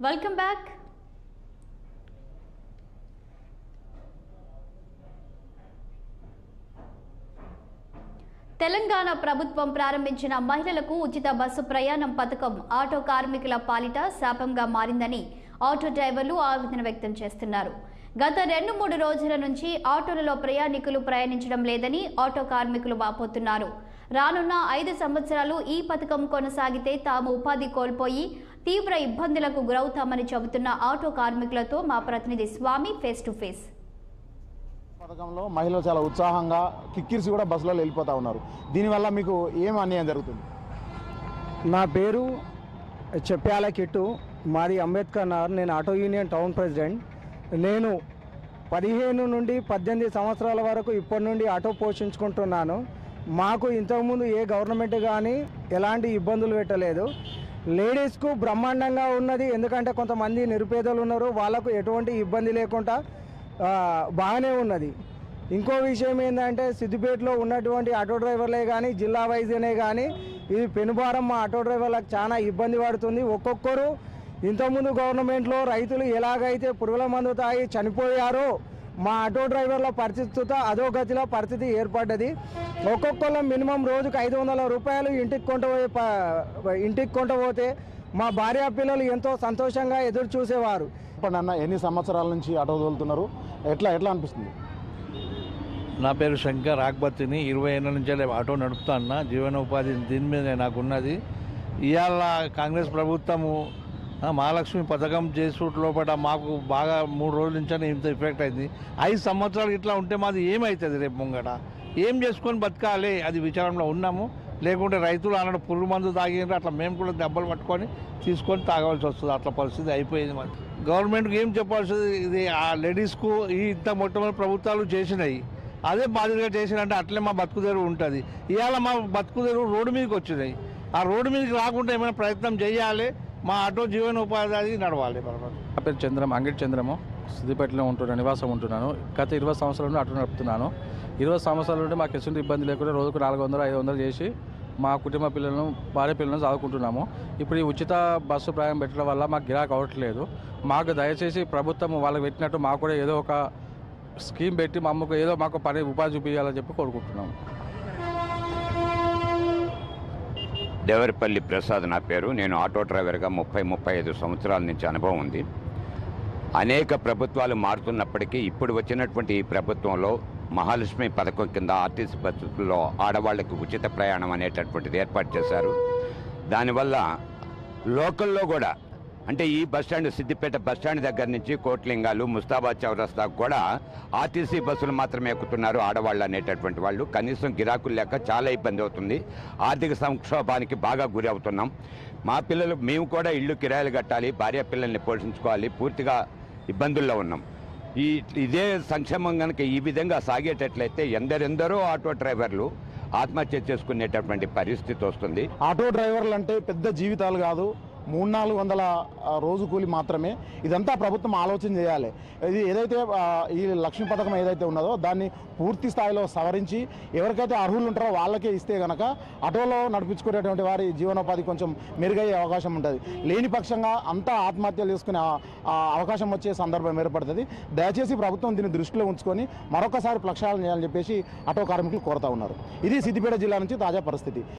welcome back Telangana ప్రభుత్వం ప్రారంభించిన మహిళలకు ఉచిత బస్సు ప్రయాణం పథకం ఆటో కార్మికుల పాలిట శాపంగా మారిందని ఆటో డ్రైవర్లు ఆవేదన వ్యక్తం చేస్తున్నారు గత రెండు మూడు రోజుల నుంచి ఆటోలలో ప్రయాణికులు ప్రయాణించడం లేదని ఆటో కార్మికులు వాపోతున్నారు రానున్న ఐదు సంవత్సరాలు ఈ పథకం కొనసాగితే తాము ఉపాధి కోల్పోయి తీవ్ర ఇబ్బందులకు గురవుతామని చెబుతున్న ఆటో కార్మికులతో మా ప్రతినిధి స్వామి ఫేస్ టు ఫేస్ పథకంలో మహిళలు చాలా ఉత్సాహంగా కిక్కిరిసి కూడా బస్సులలో వెళ్ళిపోతూ ఉన్నారు దీనివల్ల మీకు ఏం అన్యాయం జరుగుతుంది నా పేరు చెప్పాల కిట్టు మాది అంబేద్కర్ నగర్ నేను ఆటో యూనియన్ టౌన్ ప్రెసిడెంట్ నేను పదిహేను నుండి పద్దెనిమిది సంవత్సరాల వరకు ఇప్పటి నుండి ఆటో పోషించుకుంటున్నాను మాకు ఇంతకుముందు ఏ గవర్నమెంట్ కానీ ఎలాంటి ఇబ్బందులు పెట్టలేదు లేడీస్కు బ్రహ్మాండంగా ఉన్నది ఎందుకంటే కొంతమంది నిరుపేదలు ఉన్నారు వాళ్ళకు ఎటువంటి ఇబ్బంది లేకుండా ఆ, బాగానే ఉన్నది ఇంకో విషయం ఏంటంటే సిద్దిపేటలో ఉన్నటువంటి ఆటో డ్రైవర్లే కానీ జిల్లా వైజ్నే కానీ ఇది పెనుభారం మా ఆటో డ్రైవర్లకు చాలా ఇబ్బంది పడుతుంది ఒక్కొక్కరు ఇంతకుముందు గవర్నమెంట్లో రైతులు ఎలాగైతే పురుగుల మందు తాగి చనిపోయారో మా ఆటో డ్రైవర్ల పరిస్థితి అదో గతిలో పరిస్థితి ఏర్పడ్డది ఒక్కొక్కరు మినిమం రోజుకు ఐదు వందల రూపాయలు ఇంటికి కొంటపోయే ప- ఇంటికి కొంటపోతే మా భార్య పిల్లలు ఎంతో సంతోషంగా ఎదురు చూసేవారు ఇప్పుడు అన్న ఎన్ని సంవత్సరాల నుంచి ఆటో తోలుతున్నారు ఎట్లా ఎట్లా అనిపిస్తుంది నా పేరు శంకర్ ఆక్బత్తిని ఇరవై ఏళ్ళ నుంచి ఆటో నడుపుతా అన్న జీవనోపాధి దీని మీద నాకున్నది ఇవాళ కాంగ్రెస్ ప్రభుత్వము ఆ, మహాలక్ష్మి పథకం చేసుడు లోపల మాకు బాగా మూడు రోజుల నుంచి ఇంత ఎఫెక్ట్ అయింది ఐదు సంవత్సరాలు ఇట్లా ఉంటే మాది ఏమవుతుంది రేపు ముంగట ఏం చేసుకొని బతకాలి అది విచారంలో ఉన్నాము లేకుంటే రైతులు అన్నాడు పురుగు మందు తాగినారు అట్లా మేము కూడా దెబ్బలు పట్టుకొని తీసుకొని తాగవలసి వస్తుంది అట్లా పరిస్థితి అయిపోయింది మాది గవర్నమెంట్కి ఏం చెప్పాల్సింది ఇది ఆ లేడీస్కు ఈ ఇంత మొట్టమొదటి ప్రభుత్వాలు చేసినాయి అదే బాధ్యతగా చేసినంటే అట్లే మా బతుకుదెరువు ఉంటుంది ఇవాళ మా బతుకుదెరువు రోడ్డు మీదకి వచ్చినాయి ఆ రోడ్డు మీదకి రాకుండా ఏమైనా ప్రయత్నం చేయాలి మా ఆటో జీవనోపాధి అది నడవాలి బరాబర్ నా పేరు చంద్రం అంగిటి చంద్రము సిద్దిపేటలో ఉంటున్నాను నివాసం ఉంటున్నాను గత ఇరవై సంవత్సరాల నుండి అటు నడుపుతున్నాను ఇరవై సంవత్సరాల నుండి మాకు ఎటువంటి ఇబ్బంది లేకుండా రోజుకు నాలుగు వందలు ఐదు వందలు చేసి మా కుటుంబ పిల్లలను భార్య పిల్లలను చదువుకుంటున్నాము ఇప్పుడు ఈ ఉచిత బస్సు ప్రయాణం పెట్టడం వల్ల మాకు గిరాక్ అవ్వట్లేదు మాకు దయచేసి ప్రభుత్వం వాళ్ళకి పెట్టినట్టు మాకు కూడా ఏదో ఒక స్కీమ్ పెట్టి మా అమ్మకు ఏదో మాకు పని ఉపాధి చూపించాలని చెప్పి కోరుకుంటున్నాము దేవరపల్లి ప్రసాద్ నా పేరు నేను ఆటో డ్రైవర్గా ముప్పై ముప్పై ఐదు సంవత్సరాల నుంచి అనుభవం ఉంది అనేక ప్రభుత్వాలు మారుతున్నప్పటికీ ఇప్పుడు వచ్చినటువంటి ఈ ప్రభుత్వంలో మహాలక్ష్మి పథకం కింద ఆర్టీసీ బస్సుల్లో ఆడవాళ్ళకి ఉచిత ప్రయాణం అనేటటువంటిది ఏర్పాటు చేశారు దానివల్ల లోకల్లో కూడా అంటే ఈ బస్టాండ్ సిద్దిపేట బస్టాండ్ దగ్గర నుంచి కోట్లింగాలు ముస్తాబాద్ చౌరస్తా కూడా ఆర్టీసీ బస్సులు మాత్రమే ఎక్కుతున్నారు ఆడవాళ్ళు అనేటటువంటి వాళ్ళు కనీసం గిరాకులు లేక చాలా ఇబ్బంది అవుతుంది ఆర్థిక సంక్షోభానికి బాగా గురి అవుతున్నాం మా పిల్లలు మేము కూడా ఇల్లు కిరాయిలు కట్టాలి భార్య పిల్లల్ని పోషించుకోవాలి పూర్తిగా ఇబ్బందుల్లో ఉన్నాం ఈ ఇదే సంక్షేమం కనుక ఈ విధంగా సాగేటట్లయితే ఎందరెందరో ఆటో డ్రైవర్లు ఆత్మహత్య చేసుకునేటటువంటి పరిస్థితి వస్తుంది ఆటో డ్రైవర్లు అంటే పెద్ద జీవితాలు కాదు మూడు నాలుగు వందల ఆ, రోజు కూలి మాత్రమే ఇదంతా ప్రభుత్వం ఆలోచన చేయాలి ఇది ఏదైతే ఆ, ఈ లక్ష్మీ పథకం ఏదైతే ఉన్నదో దాన్ని పూర్తి స్థాయిలో సవరించి ఎవరికైతే అర్హులు ఉంటారో వాళ్ళకే ఇస్తే గనక ఆటోలో నడిపించుకునేటువంటి వారి జీవనోపాధి కొంచెం మెరుగయ్యే అవకాశం ఉంటుంది లేని పక్షంగా అంతా ఆత్మహత్యలు చేసుకునే ఆ- ఆ అవకాశం వచ్చే సందర్భం ఏర్పడుతుంది దయచేసి ప్రభుత్వం దీన్ని దృష్టిలో ఉంచుకొని మరొకసారి ప్రక్షాళన చేయాలని చెప్పేసి ఆటో కార్మికులు కోరుతా ఉన్నారు ఇది సిద్దిపేట జిల్లా నుంచి తాజా పరిస్థితి